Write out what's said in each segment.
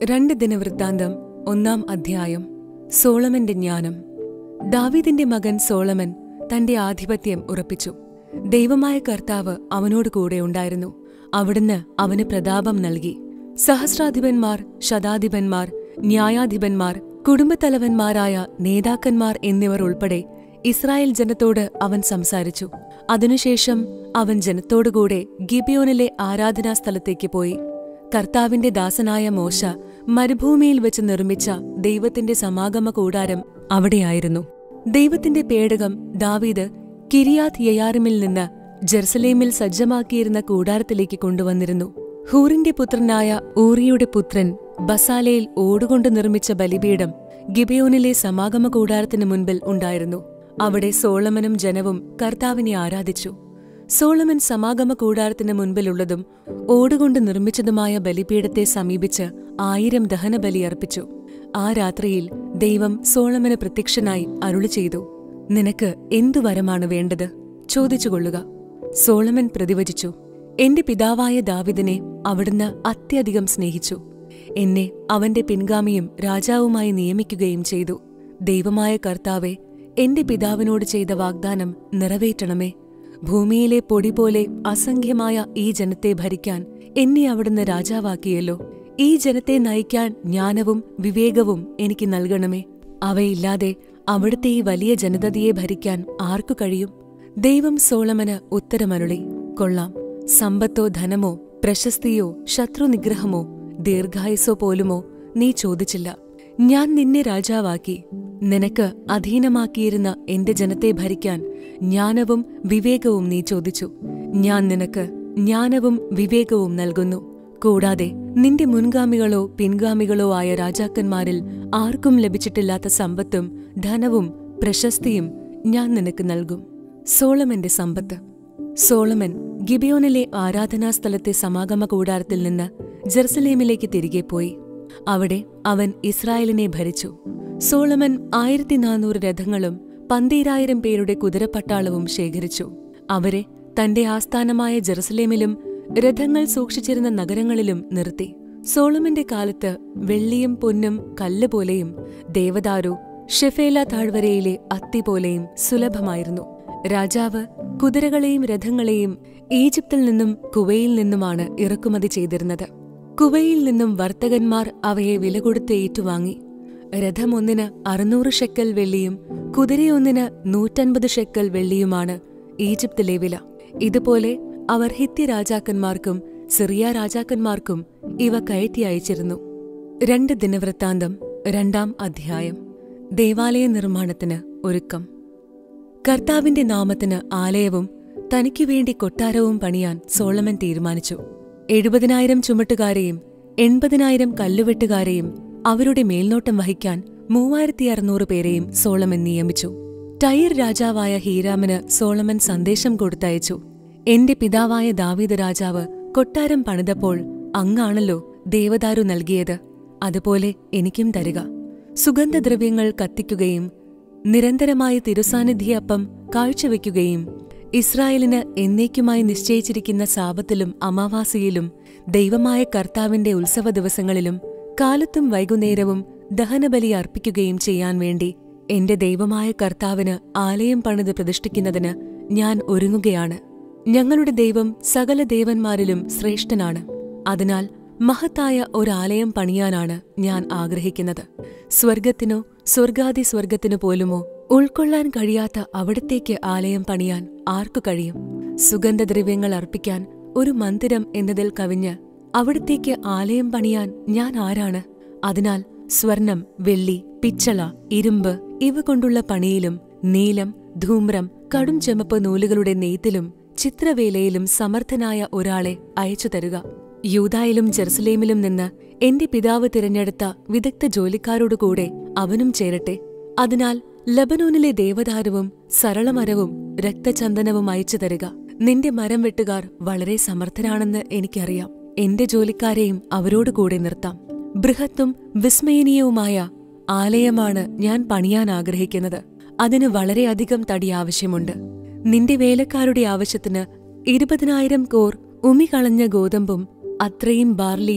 രണ്ട് ദിനവൃത്താന്തം ഒന്നാം അധ്യായം സോളമന്റെ ജ്ഞാനം ദാവീദിന്റെ മകൻ സോളമൻ തന്റെ ആധിപത്യം ഉറപ്പിച്ചു ദൈവമായ കർത്താവ് അവനോട് കൂടെ ഉണ്ടായിരുന്നു അവിടുന്ന് അവന് പ്രതാപം നൽകി സഹസ്രാധിപന്മാർ ശതാധിപന്മാർ ന്യായാധിപന്മാർ കുടുംബത്തലവന്മാരായ നേതാക്കന്മാർ എന്നിവർ ഉൾപ്പെടെ ഇസ്രായേൽ ജനത്തോട് അവൻ സംസാരിച്ചു അതിനുശേഷം അവൻ ജനത്തോടുകൂടെ ഗിബിയോനിലെ ആരാധനാ സ്ഥലത്തേക്ക് പോയി കർത്താവിന്റെ ദാസനായ മോശ മരുഭൂമിയിൽ വെച്ച് നിർമ്മിച്ച ദൈവത്തിന്റെ സമാഗമ കൂടാരം അവിടെയായിരുന്നു ദൈവത്തിന്റെ പേടകം ദാവീദ് കിരിയാത് യയാറിമിൽ നിന്ന് ജെറുസലേമിൽ സജ്ജമാക്കിയിരുന്ന കൂടാരത്തിലേക്ക് കൊണ്ടുവന്നിരുന്നു ഹൂറിന്റെ പുത്രനായ ഊറിയുടെ പുത്രൻ ബസാലയിൽ ഓടുകൊണ്ട് നിർമ്മിച്ച ബലിപീഠം ഗിബിയോനിലെ സമാഗമ കൂടാരത്തിന് മുൻപിൽ ഉണ്ടായിരുന്നു അവിടെ സോളമനും ജനവും കർത്താവിനെ ആരാധിച്ചു സോളമൻ സമാഗമ കൂടാരത്തിന് മുൻപിലുള്ളതും ഓടുകൊണ്ട് നിർമ്മിച്ചതുമായ ബലിപീഠത്തെ സമീപിച്ച് ആയിരം ദഹനബലി അർപ്പിച്ചു ആ രാത്രിയിൽ ദൈവം സോളമന് പ്രത്യക്ഷനായി അരുളി ചെയ്തു നിനക്ക് എന്തു വരമാണ് വേണ്ടത് ചോദിച്ചുകൊള്ളുക സോളമൻ പ്രതിവചിച്ചു എന്റെ പിതാവായ ദാവിദിനെ അവിടുന്ന് അത്യധികം സ്നേഹിച്ചു എന്നെ അവന്റെ പിൻഗാമിയും രാജാവുമായി നിയമിക്കുകയും ചെയ്തു ദൈവമായ കർത്താവെ എന്റെ പിതാവിനോട് ചെയ്ത വാഗ്ദാനം നിറവേറ്റണമേ ഭൂമിയിലെ പൊടി പോലെ അസംഖ്യമായ ഈ ജനത്തെ ഭരിക്കാൻ എന്നെ അവിടുന്ന് രാജാവാക്കിയല്ലോ ഈ ജനത്തെ നയിക്കാൻ ജ്ഞാനവും വിവേകവും എനിക്ക് നൽകണമേ അവയില്ലാതെ അവിടുത്തെ ഈ വലിയ ജനതയെ ഭരിക്കാൻ ആർക്കു കഴിയും ദൈവം സോളമന് ഉത്തരമരുളി കൊള്ളാം സമ്പത്തോ ധനമോ പ്രശസ്തിയോ ശത്രുനിഗ്രഹമോ ദീർഘായുസോ പോലുമോ നീ ചോദിച്ചില്ല ഞാൻ നിന്നെ രാജാവാക്കി നിനക്ക് അധീനമാക്കിയിരുന്ന എന്റെ ജനത്തെ ഭരിക്കാൻ ജ്ഞാനവും വിവേകവും നീ ചോദിച്ചു ഞാൻ നിനക്ക് ജ്ഞാനവും വിവേകവും നൽകുന്നു കൂടാതെ നിന്റെ മുൻഗാമികളോ പിൻഗാമികളോ ആയ രാജാക്കന്മാരിൽ ആർക്കും ലഭിച്ചിട്ടില്ലാത്ത സമ്പത്തും ധനവും പ്രശസ്തിയും ഞാൻ നിനക്ക് നൽകും സോളമന്റെ സമ്പത്ത് സോളമൻ ഗിബിയോനിലെ ആരാധനാസ്ഥലത്തെ സമാഗമ കൂടാരത്തിൽ നിന്ന് ജെറുസലേമിലേക്ക് തിരികെ പോയി അവിടെ അവൻ ഇസ്രായേലിനെ ഭരിച്ചു സോളമൻ ആയിരത്തി നാനൂറ് രഥങ്ങളും പന്തീരായിരം പേരുടെ കുതിരപ്പട്ടാളവും ശേഖരിച്ചു അവരെ തന്റെ ആസ്ഥാനമായ ജെറുസലേമിലും രഥങ്ങൾ സൂക്ഷിച്ചിരുന്ന നഗരങ്ങളിലും നിർത്തി സോളമന്റെ കാലത്ത് വെള്ളിയും പൊന്നും കല്ല് പോലെയും ദേവദാരു ഷെഫേല താഴ്വരയിലെ അത്തി പോലെയും സുലഭമായിരുന്നു രാജാവ് കുതിരകളെയും രഥങ്ങളെയും ഈജിപ്തിൽ നിന്നും കുവയിൽ നിന്നുമാണ് ഇറക്കുമതി ചെയ്തിരുന്നത് കുവയിൽ നിന്നും വർത്തകന്മാർ അവയെ വില കൊടുത്ത് ഏറ്റുവാങ്ങി രഥമൊന്നിന് അറുന്നൂറ് ഷെക്കൽ വെള്ളിയും കുതിരയൊന്നിന് നൂറ്റൻപത് ഷെക്കൽ വെള്ളിയുമാണ് ഈജിപ്തിലെ വില ഇതുപോലെ അവർ ഹിത്യ രാജാക്കന്മാർക്കും സിറിയ രാജാക്കന്മാർക്കും ഇവ കയറ്റി അയച്ചിരുന്നു രണ്ട് ദിനവൃത്താന്തം രണ്ടാം അധ്യായം ദേവാലയ നിർമ്മാണത്തിന് ഒരുക്കം കർത്താവിന്റെ നാമത്തിന് ആലയവും തനിക്കു വേണ്ടി കൊട്ടാരവും പണിയാൻ സോളമൻ തീരുമാനിച്ചു എഴുപതിനായിരം ചുമട്ടുകാരെയും എൺപതിനായിരം കല്ലുവെട്ടുകാരെയും അവരുടെ മേൽനോട്ടം വഹിക്കാൻ മൂവായിരത്തി അറുന്നൂറ് പേരെയും സോളമൻ നിയമിച്ചു ടൈർ രാജാവായ ഹീരാമിന് സോളമൻ സന്ദേശം കൊടുത്തയച്ചു എന്റെ പിതാവായ ദാവീദ് രാജാവ് കൊട്ടാരം പണിതപ്പോൾ അങ്ങാണല്ലോ ദേവദാരു നൽകിയത് അതുപോലെ എനിക്കും തരിക സുഗന്ധദ്രവ്യങ്ങൾ കത്തിക്കുകയും നിരന്തരമായ തിരുസാന്നിധ്യപ്പം കാഴ്ചവെക്കുകയും ഇസ്രായേലിന് എന്നേക്കുമായി നിശ്ചയിച്ചിരിക്കുന്ന സാപത്തിലും അമാവാസിയിലും ദൈവമായ കർത്താവിന്റെ ഉത്സവ ദിവസങ്ങളിലും കാലത്തും വൈകുന്നേരവും ദഹനബലി അർപ്പിക്കുകയും ചെയ്യാൻ വേണ്ടി എന്റെ ദൈവമായ കർത്താവിന് ആലയം പണിത് പ്രതിഷ്ഠിക്കുന്നതിന് ഞാൻ ഒരുങ്ങുകയാണ് ഞങ്ങളുടെ ദൈവം സകല ദേവന്മാരിലും ശ്രേഷ്ഠനാണ് അതിനാൽ മഹത്തായ ഒരാലയം പണിയാനാണ് ഞാൻ ആഗ്രഹിക്കുന്നത് സ്വർഗത്തിനോ സ്വർഗാദി സ്വർഗത്തിനു പോലുമോ ഉൾക്കൊള്ളാൻ കഴിയാത്ത അവിടത്തേക്ക് ആലയം പണിയാൻ ആർക്കു കഴിയും സുഗന്ധദ്രവ്യങ്ങൾ അർപ്പിക്കാൻ ഒരു മന്ദിരം എന്നതിൽ കവിഞ്ഞ് അവിടത്തേക്ക് ആലയം പണിയാൻ ഞാൻ ആരാണ് അതിനാൽ സ്വർണം വെള്ളി പിച്ചള ഇരുമ്പ് ഇവ കൊണ്ടുള്ള പണിയിലും നീലം ധൂമ്രം കടും ചെമപ്പ് നൂലുകളുടെ നെയ്ത്തിലും ചിത്രവേലയിലും സമർത്ഥനായ ഒരാളെ അയച്ചു തരുക യൂതായിലും ജെറുസലേമിലും നിന്ന് എന്റെ പിതാവ് തിരഞ്ഞെടുത്ത വിദഗ്ധ ജോലിക്കാരോടുകൂടെ അവനും ചേരട്ടെ അതിനാൽ ലബനോനിലെ ദേവദാരുവും സരളമരവും രക്തചന്ദനവും അയച്ചു തരിക നിന്റെ മരം വെട്ടുകാർ വളരെ സമർത്ഥരാണെന്ന് എനിക്കറിയാം എന്റെ ജോലിക്കാരെയും അവരോട് കൂടെ നിർത്താം ബൃഹത്തും വിസ്മയനീയവുമായ ആലയമാണ് ഞാൻ പണിയാൻ ആഗ്രഹിക്കുന്നത് അതിന് വളരെയധികം തടി ആവശ്യമുണ്ട് നിന്റെ വേലക്കാരുടെ ആവശ്യത്തിന് ഇരുപതിനായിരം കോർ ഉമികളഞ്ഞ ഗോതമ്പും അത്രയും ബാർലിയും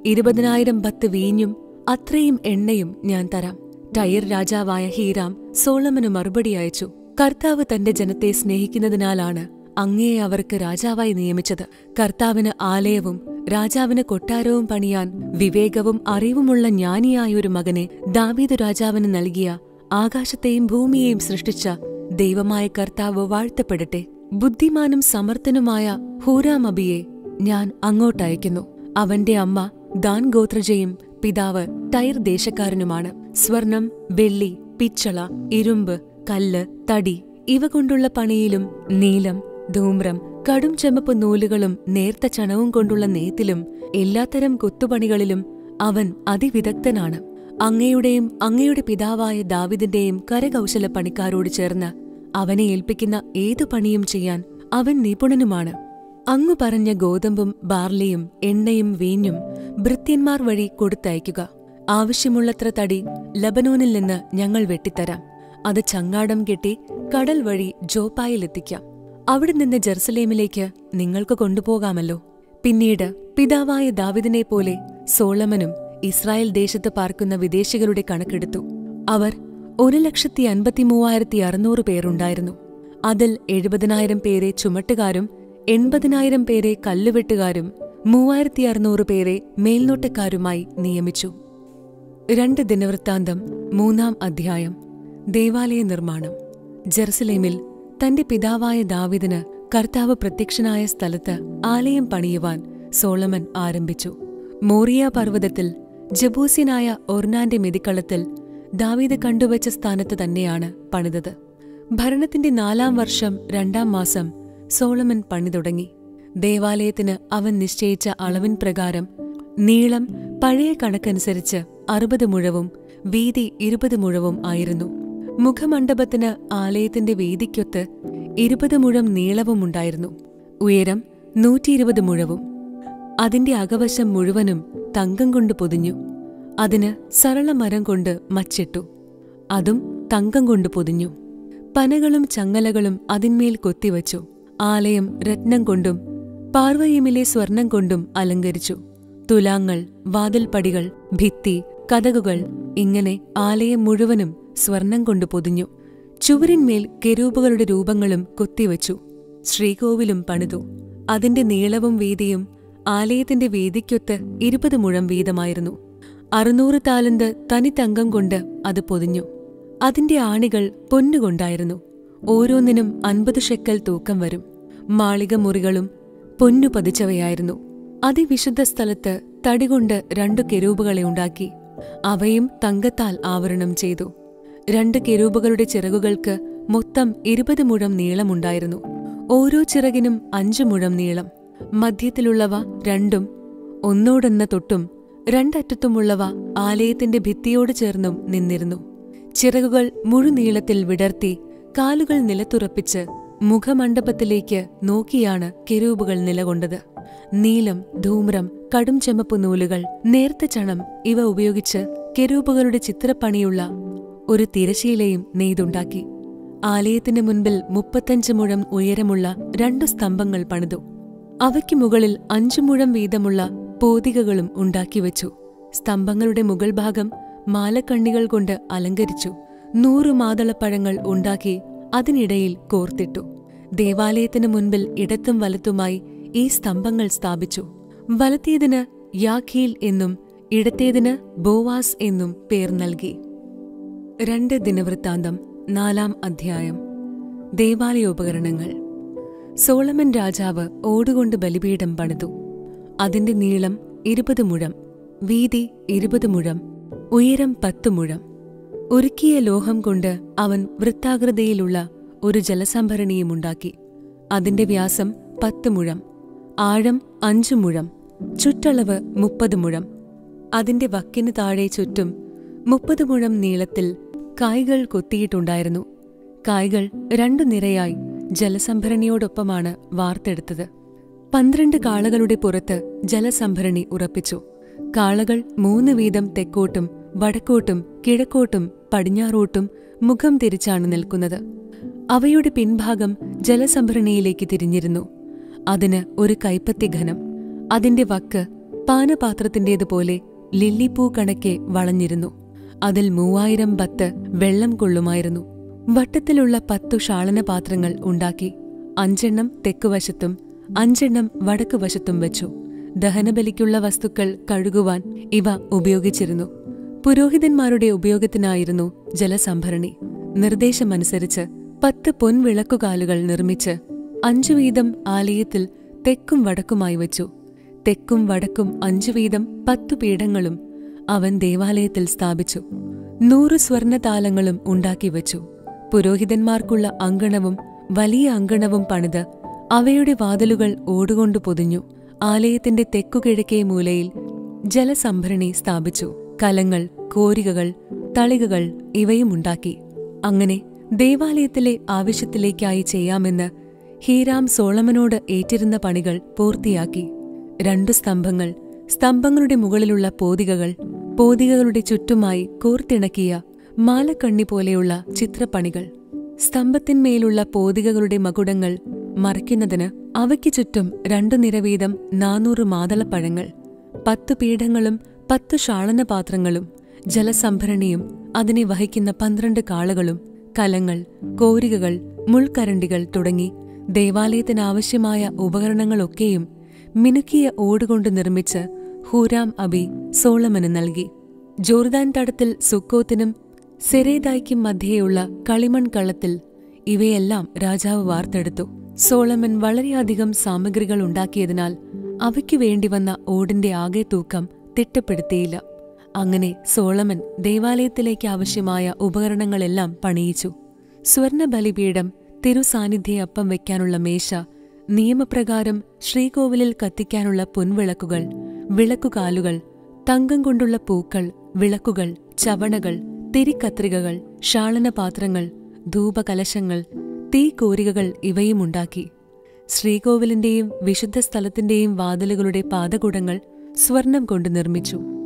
ഇരുപതിനായിരം ബത്ത് വീഞ്ഞും അത്രയും എണ്ണയും ഞാൻ തരാം ടയർ രാജാവായ ഹീരാം സോളമന് മറുപടി അയച്ചു കർത്താവ് തന്റെ ജനത്തെ സ്നേഹിക്കുന്നതിനാലാണ് അങ്ങയെ അവർക്ക് രാജാവായി നിയമിച്ചത് കർത്താവിന് ആലയവും രാജാവിന് കൊട്ടാരവും പണിയാൻ വിവേകവും അറിവുമുള്ള ജ്ഞാനിയായൊരു മകനെ ദാവീദ് രാജാവിന് നൽകിയ ആകാശത്തെയും ഭൂമിയെയും സൃഷ്ടിച്ച ദൈവമായ കർത്താവ് വാഴ്ത്തപ്പെടട്ടെ ബുദ്ധിമാനും സമർത്ഥനുമായ ഹൂരാമബിയെ ഞാൻ അങ്ങോട്ടയക്കുന്നു അവന്റെ അമ്മ ദാൻ ഗോത്രജയും പിതാവ് ടൈർ ദേശക്കാരനുമാണ് സ്വർണം വെള്ളി പിച്ചള ഇരുമ്പ് കല്ല് തടി ഇവ കൊണ്ടുള്ള പണിയിലും നീലം ധൂമ്രം കടും ചെമപ്പ് നൂലുകളും നേർത്ത ചണവും കൊണ്ടുള്ള നെയ്ത്തിലും എല്ലാത്തരം കൊത്തുപണികളിലും അവൻ അതിവിദഗ്ധനാണ് അങ്ങയുടെയും അങ്ങയുടെ പിതാവായ ദാവിദിന്റെയും കരകൗശല പണിക്കാരോട് ചേർന്ന് അവനെ ഏൽപ്പിക്കുന്ന ഏതു പണിയും ചെയ്യാൻ അവൻ നിപുണനുമാണ് അങ്ങു പറഞ്ഞ ഗോതമ്പും ബാർലിയും എണ്ണയും വീഞ്ഞും ഭൃത്യന്മാർ വഴി കൊടുത്തയക്കുക ആവശ്യമുള്ളത്ര തടി ലബനോനിൽ നിന്ന് ഞങ്ങൾ വെട്ടിത്തരാം അത് ചങ്ങാടം കെട്ടി കടൽ വഴി ജോപ്പായിലെത്തിക്കാം അവിടെ നിന്ന് ജെറുസലേമിലേക്ക് നിങ്ങൾക്ക് കൊണ്ടുപോകാമല്ലോ പിന്നീട് പിതാവായ ദാവിദിനെ പോലെ സോളമനും ഇസ്രായേൽ ദേശത്ത് പാർക്കുന്ന വിദേശികളുടെ കണക്കെടുത്തു അവർ ഒരു ലക്ഷത്തി അൻപത്തിമൂവായിരത്തി അറുന്നൂറ് പേരുണ്ടായിരുന്നു അതിൽ എഴുപതിനായിരം പേരെ ചുമട്ടുകാരും എൺപതിനായിരം പേരെ കല്ലുവെട്ടുകാരും മൂവായിരത്തി അറുന്നൂറ് പേരെ മേൽനോട്ടക്കാരുമായി നിയമിച്ചു രണ്ട് ദിനവൃത്താന്തം മൂന്നാം അധ്യായം ദേവാലയ നിർമ്മാണം ജെറുസലേമിൽ തന്റെ പിതാവായ ദാവിദിന് കർത്താവ് പ്രത്യക്ഷനായ സ്ഥലത്ത് ആലയം പണിയുവാൻ സോളമൻ ആരംഭിച്ചു മോറിയ പർവ്വതത്തിൽ ജബൂസ്യനായ ഒർനാന്റെ മെതിക്കളത്തിൽ ദാവീദ് കണ്ടുവച്ച സ്ഥാനത്ത് തന്നെയാണ് പണിതത് ഭരണത്തിന്റെ നാലാം വർഷം രണ്ടാം മാസം സോളമൻ പണി തുടങ്ങി ദേവാലയത്തിന് അവൻ നിശ്ചയിച്ച അളവിൻ പ്രകാരം നീളം പഴയ കണക്കനുസരിച്ച് അറുപത് മുഴവും വീതി ഇരുപത് മുഴവും ആയിരുന്നു മുഖമണ്ഡപത്തിന് ആലയത്തിന്റെ വീതിക്കൊത്ത് ഇരുപത് മുഴം നീളവുമുണ്ടായിരുന്നു ഉയരം നൂറ്റിയിരുപത് മുഴവും അതിന്റെ അകവശം മുഴുവനും തങ്കം കൊണ്ട് പൊതിഞ്ഞു അതിന് സരളമരം കൊണ്ട് മച്ചിട്ടു അതും തങ്കം കൊണ്ട് പൊതിഞ്ഞു പനകളും ചങ്ങലകളും അതിന്മേൽ കൊത്തിവച്ചു ആലയം രത്നം കൊണ്ടും പാർവയിമിലെ സ്വർണം കൊണ്ടും അലങ്കരിച്ചു തുലാങ്ങൾ വാതിൽപ്പടികൾ ഭിത്തി കതകുകൾ ഇങ്ങനെ ആലയം മുഴുവനും സ്വർണം കൊണ്ട് പൊതിഞ്ഞു ചുവരിന്മേൽ കെരൂപുകളുടെ രൂപങ്ങളും കൊത്തിവച്ചു ശ്രീകോവിലും പണിതു അതിന്റെ നീളവും വീതിയും ആലയത്തിന്റെ വീതിക്കൊത്ത് ഇരുപത് മുഴം വീതമായിരുന്നു അറുന്നൂറ് താലന്ത് തനിത്തങ്കം കൊണ്ട് അത് പൊതിഞ്ഞു അതിന്റെ ആണികൾ പൊന്നുകൊണ്ടായിരുന്നു ഓരോന്നിനും അൻപത് ഷെക്കൽ തൂക്കം വരും മാളിക മുറികളും പൊന്നു പതിച്ചവയായിരുന്നു അതിവിശുദ്ധ സ്ഥലത്ത് തടികൊണ്ട് രണ്ടു കെരൂപുകളെ ഉണ്ടാക്കി അവയും തങ്കത്താൽ ആവരണം ചെയ്തു രണ്ട് കെരൂപുകളുടെ ചിറകുകൾക്ക് മൊത്തം ഇരുപത് മുഴം നീളമുണ്ടായിരുന്നു ഓരോ ചിറകിനും അഞ്ചു മുഴം നീളം മധ്യത്തിലുള്ളവ രണ്ടും ഒന്നോടൊന്ന തൊട്ടും രണ്ടറ്റത്തുമുള്ളവ ആലയത്തിന്റെ ഭിത്തിയോട് ചേർന്നും നിന്നിരുന്നു ചിറകുകൾ മുഴുനീളത്തിൽ വിടർത്തി കാലുകൾ നിലത്തുറപ്പിച്ച് മുഖമണ്ഡപത്തിലേക്ക് നോക്കിയാണ് കെരൂബുകൾ നിലകൊണ്ടത് നീലം ധൂമ്രം കടും ചെമപ്പ് നൂലുകൾ നേർത്ത ചണം ഇവ ഉപയോഗിച്ച് കെരൂബുകളുടെ ചിത്രപ്പണിയുള്ള ഒരു തിരശീലയും നെയ്തുണ്ടാക്കി ആലയത്തിന് മുൻപിൽ മുപ്പത്തഞ്ച് മുഴം ഉയരമുള്ള രണ്ടു സ്തംഭങ്ങൾ പണിതു അവയ്ക്ക് മുകളിൽ അഞ്ചു മുഴം വീതമുള്ള പോതികകളും ഉണ്ടാക്കിവച്ചു സ്തംഭങ്ങളുടെ മുകൾ ഭാഗം മാലക്കണ്ണികൾ കൊണ്ട് അലങ്കരിച്ചു നൂറു മാതളപ്പഴങ്ങൾ ഉണ്ടാക്കി അതിനിടയിൽ കോർത്തിട്ടു ദേവാലയത്തിന് മുൻപിൽ ഇടത്തും വലത്തുമായി ഈ സ്തംഭങ്ങൾ സ്ഥാപിച്ചു വലത്തേതിന് യാഖീൽ എന്നും ഇടത്തേതിന് ബോവാസ് എന്നും പേർ നൽകി രണ്ട് ദിനവൃത്താന്തം നാലാം അധ്യായം ദേവാലയോപകരണങ്ങൾ സോളമൻ രാജാവ് ഓടുകൊണ്ട് ബലിപീഠം പണിതു അതിന്റെ നീളം ഇരുപത് മുഴം വീതി ഇരുപത് മുഴം ഉയരം പത്തു മുഴം ഉരുക്കിയ ലോഹം കൊണ്ട് അവൻ വൃത്താകൃതിയിലുള്ള ഒരു ജലസംഭരണിയുമുണ്ടാക്കി അതിന്റെ വ്യാസം പത്ത് മുഴം ആഴം അഞ്ചു മുഴം ചുറ്റളവ് മുപ്പത് മുഴം അതിന്റെ വക്കിന് താഴെ ചുറ്റും മുപ്പത് മുഴം നീളത്തിൽ കായ്കൾ കൊത്തിയിട്ടുണ്ടായിരുന്നു കായ്കൾ രണ്ടു നിരയായി ജലസംഭരണിയോടൊപ്പമാണ് വാർത്തെടുത്തത് പന്ത്രണ്ട് കാളകളുടെ പുറത്ത് ജലസംഭരണി ഉറപ്പിച്ചു കാളകൾ മൂന്ന് വീതം തെക്കോട്ടും വടക്കോട്ടും കിഴക്കോട്ടും പടിഞ്ഞാറോട്ടും മുഖം തിരിച്ചാണ് നിൽക്കുന്നത് അവയുടെ പിൻഭാഗം ജലസംഭരണിയിലേക്ക് തിരിഞ്ഞിരുന്നു അതിന് ഒരു കൈപ്പത്തി ഘനം അതിന്റെ വക്ക് പാനപാത്രത്തിന്റേതുപോലെ ലില്ലിപ്പൂ കണക്കെ വളഞ്ഞിരുന്നു അതിൽ മൂവായിരം ബത്ത് വെള്ളം കൊള്ളുമായിരുന്നു വട്ടത്തിലുള്ള പത്തു ഷാളനപാത്രങ്ങൾ ഉണ്ടാക്കി അഞ്ചെണ്ണം തെക്കുവശത്തും അഞ്ചെണ്ണം വടക്കുവശത്തും വെച്ചു ദഹനബലിക്കുള്ള വസ്തുക്കൾ കഴുകുവാൻ ഇവ ഉപയോഗിച്ചിരുന്നു പുരോഹിതന്മാരുടെ ഉപയോഗത്തിനായിരുന്നു ജലസംഭരണി നിർദ്ദേശമനുസരിച്ച് പത്ത് പൊൻവിളക്കുകാലുകൾ നിർമ്മിച്ച് അഞ്ചു വീതം ആലയത്തിൽ തെക്കും വടക്കുമായി വച്ചു തെക്കും വടക്കും അഞ്ചു വീതം പത്തു പീഠങ്ങളും അവൻ ദേവാലയത്തിൽ സ്ഥാപിച്ചു നൂറ് സ്വർണതാലങ്ങളും ഉണ്ടാക്കി വച്ചു പുരോഹിതന്മാർക്കുള്ള അങ്കണവും വലിയ അങ്കണവും പണിത് അവയുടെ വാതിലുകൾ ഓടുകൊണ്ട് പൊതിഞ്ഞു ആലയത്തിന്റെ തെക്കുകിഴക്കേ മൂലയിൽ ജലസംഭരണി സ്ഥാപിച്ചു കലങ്ങൾ കോരികകൾ തളികകൾ ഇവയുമുണ്ടാക്കി അങ്ങനെ ദേവാലയത്തിലെ ആവശ്യത്തിലേക്കായി ചെയ്യാമെന്ന് ഹീരാം സോളമനോട് ഏറ്റിരുന്ന പണികൾ പൂർത്തിയാക്കി രണ്ടു സ്തംഭങ്ങൾ സ്തംഭങ്ങളുടെ മുകളിലുള്ള പോതികകൾ പോതികകളുടെ ചുറ്റുമായി കോർത്തിണക്കിയ മാലക്കണ്ണി പോലെയുള്ള ചിത്രപ്പണികൾ സ്തംഭത്തിന്മേലുള്ള പോതികകളുടെ മകുടങ്ങൾ മറയ്ക്കുന്നതിന് അവയ്ക്ക് ചുറ്റും രണ്ടു നിരവീതം നാനൂറ് മാതളപ്പഴങ്ങൾ പത്തു പീഠങ്ങളും പത്തു ഷാളനപാത്രങ്ങളും ജലസംഭരണിയും അതിനെ വഹിക്കുന്ന പന്ത്രണ്ട് കാളകളും കലങ്ങൾ കോരികകൾ മുൾക്കരണ്ടികൾ തുടങ്ങി ദേവാലയത്തിനാവശ്യമായ ഉപകരണങ്ങളൊക്കെയും മിനുക്കിയ ഓടുകൊണ്ട് നിർമ്മിച്ച് ഹൂരാം അബി സോളമന് നൽകി ജോർദാൻ തടത്തിൽ സുക്കോത്തിനും സെരേദായ്ക്കും മധ്യേയുള്ള കളിമൺ കളത്തിൽ ഇവയെല്ലാം രാജാവ് വാർത്തെടുത്തു സോളമൻ വളരെയധികം സാമഗ്രികൾ ഉണ്ടാക്കിയതിനാൽ അവയ്ക്കു വേണ്ടിവന്ന ഓടിന്റെ ആകെ തൂക്കം തിട്ടപ്പെടുത്തിയില്ല അങ്ങനെ സോളമൻ ദേവാലയത്തിലേക്ക് ആവശ്യമായ ഉപകരണങ്ങളെല്ലാം പണിയിച്ചു സ്വർണ ബലിപീഠം തിരുസാന്നിധ്യ അപ്പം വയ്ക്കാനുള്ള മേശ നിയമപ്രകാരം ശ്രീകോവിലിൽ കത്തിക്കാനുള്ള പൊൻവിളക്കുകൾ വിളക്കുകാലുകൾ തങ്കം കൊണ്ടുള്ള പൂക്കൾ വിളക്കുകൾ ചവണകൾ തിരിക്കത്രികകൾ ഷാളനപാത്രങ്ങൾ ധൂപകലശങ്ങൾ തീക്കോരികകൾ ഇവയുമുണ്ടാക്കി ശ്രീകോവിലിന്റെയും വിശുദ്ധ സ്ഥലത്തിന്റെയും വാതിലുകളുടെ പാദകുടങ്ങൾ സ്വർണം കൊണ്ട് നിർമ്മിച്ചു